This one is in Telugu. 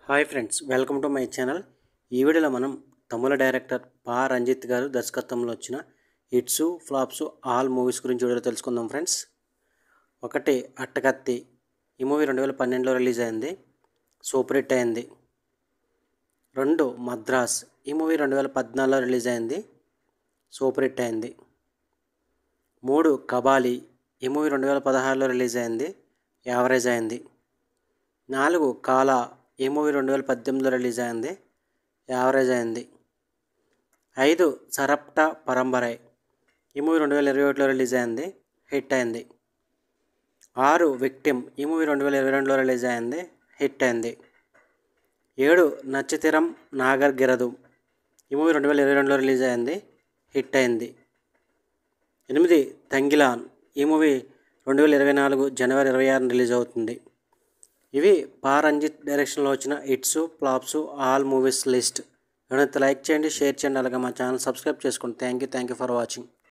hi friends welcome to my channel ఈ వీడియోలో మనం తమిళ డైరెక్టర్ పా రంజిత్ గారు దర్శకత్వంలో వచ్చిన హిట్స్ ఫ్లాప్స్ ఆల్ మూవీస్ గురించి వీడియోలో తెలుసుకుందాం ఫ్రెండ్స్ ఒకటి అట్టకత్తి ఈ మూవీ రెండు వేల పన్నెండులో రిలీజ్ అయింది సూపర్ హిట్ అయింది రెండు మద్రాస్ ఈ మూవీ రెండు వేల పద్నాలుగులో రిలీజ్ అయింది సూపర్ హిట్ అయింది మూడు కబాలి ఈ మూవీ రెండు వేల పదహారులో రిలీజ్ అయింది యావరేజ్ అయింది నాలుగు కాలా ఈ మూవీ రెండు వేల పద్దెనిమిదిలో రిలీజ్ అయింది యావరేజ్ అయింది ఐదు సరప్ట పరంబరై ఈ మూవీ రెండు వేల ఇరవై ఒకటిలో రిలీజ్ అయింది హిట్ అయింది ఆరు విక్టిమ్ ఈ మూవీ రెండు వేల ఇరవై రెండులో రిలీజ్ అయింది హిట్ అయింది ఏడు నచ్చితిరం నాగర్ గిరదు ఈ మూవీ రెండు వేల ఇరవై రెండులో రిలీజ్ అయింది హిట్ అయింది ఎనిమిది తంగిలాన్ ఈ మూవీ రెండు వేల ఇరవై నాలుగు జనవరి ఇరవై ఆరున రిలీజ్ అవుతుంది ఇవి పా రంజిత్ డైరెక్షన్లో వచ్చిన hits flops all movies list ఎవరైతే లైక్ చేయండి షేర్ చేయండి అలాగే మా ఛానల్ సబ్స్క్రైబ్ చేసుకోండి thank you thank you for watching